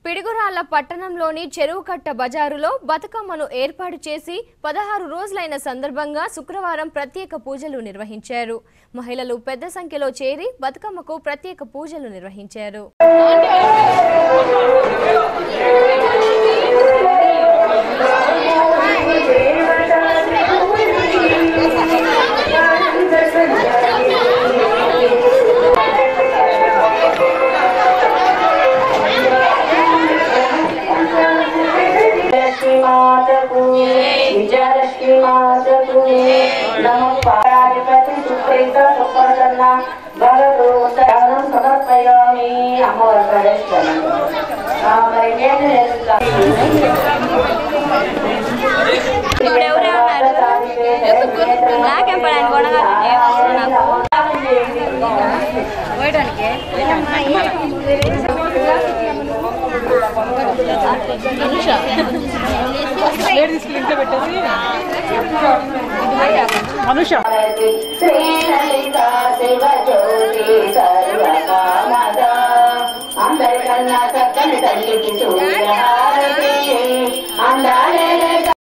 పిడుగురాళ్ల పట్టణంలోని చెరువుకట్ట బజారులో బతుకమ్మను ఏర్పాటు చేసి పదహారు రోజులైన సందర్భంగా శుక్రవారం ప్రత్యేక పూజలు నిర్వహించారు మహిళలు పెద్ద సంఖ్యలో చేరి బతుకమ్మకు ప్రత్యేక పూజలు నిర్వహించారు లక్ష్మీ మాతకు విజయలక్ష్మీ మాతకు నమ పారాధిపతి సుప్రీత సుప్రసన్న భగవతు ఉత్తరాలను సమర్పయామి అమ్మవారి ప్రవేశిస్తాను మరి నేను చేస్తాను. ఇప్పుడు ఎవరే ఉన్నారు నాకేం పని ఆయన కొనగానే ఏమవసరం నాకు పోయడానికి శ్రీలలిత శివజ్యోతి సర్వకామద అందరికన్నా చక్కని తల్లికి సూర్యహారతి అందాలే